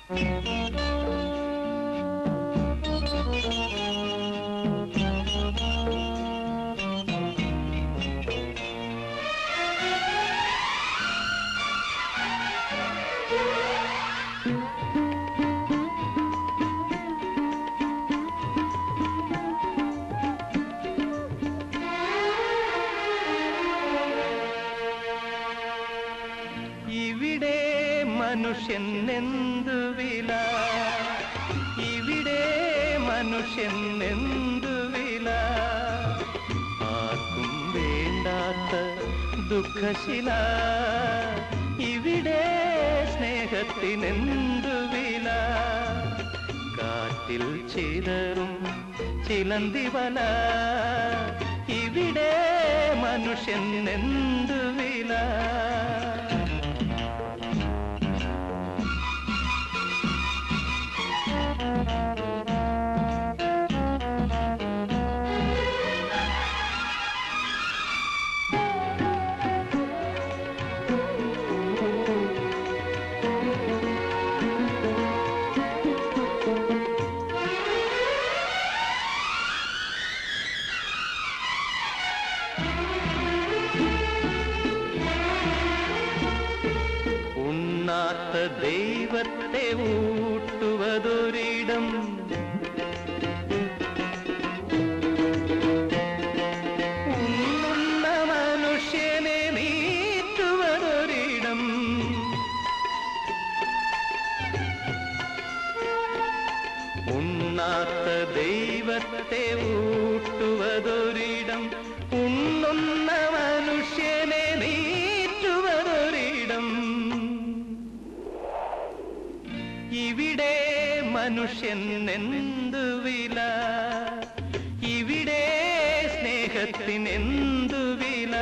ഇവിടെ മനുഷ്യൻ എന്തു വില ഇവിടെ മനുഷ്യൻ എന്തു വില ആർക്കും വേണ്ടാത്ത ദുഃഖശില ഇവിടെ സ്നേഹത്തിനെന്തു വില കാറ്റിൽ ചിതറും ചിലന്തി വല ഇവിടെ മനുഷ്യൻ എന്തു വില ഉണ്ണാത്ത ദൈവത്തെ ഊട്ടുവതൊരിടം ഉണ്ണുന്ന മനുഷ്യനെ നീറ്റുവതൊരിടം ഉണ്ണാത്ത ദൈവത്തെ ഊട്ടുവതൊരിടം ഉണ്ണുന്ന മനുഷ്യനെ നീറ്റുവതൊരിടം ഇവിടെ മനുഷ്യൻ എന്തു വില ഇവിടെ സ്നേഹത്തിന് എന്തു വില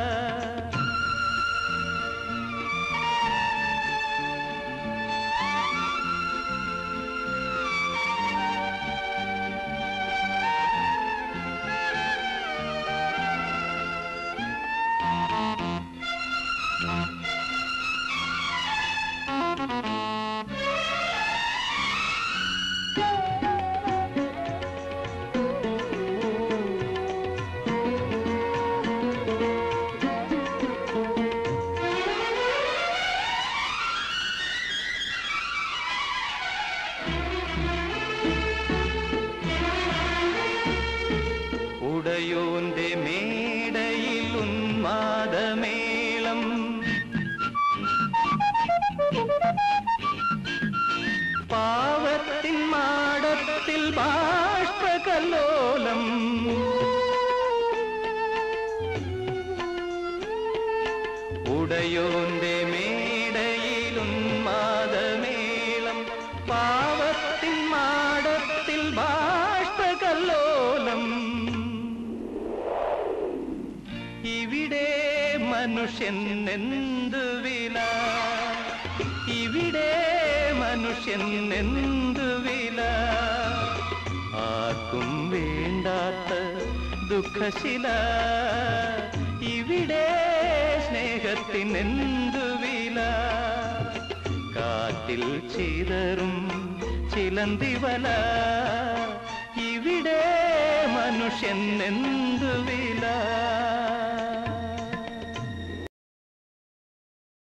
ഉടയോന്റെ മേടയിൽ ഉന്മാദമേളം പാവത്തിൻ മാടത്തിൽ ബാഷ്പകല്ലോലം ഉടയോന്റെ മേടയിൽ ഉന്മാദമേളം പാവത്തിൻ മാടത്തിൽ ബാഷ്പകല്ലോലം ഇവിടെ മനുഷ്യൻ എന്തു വില ഇവിടെ മനുഷ്യൻ എന്തു വില ആർക്കും വേണ്ടാത്ത ദുഃഖശില ഇവിടെ സ്നേഹത്തിനെന്തു വില കാറ്റിൽ ചിതറും ചിലന്തി വല ഇവിടെ മനുഷ്യൻ എന്തു വില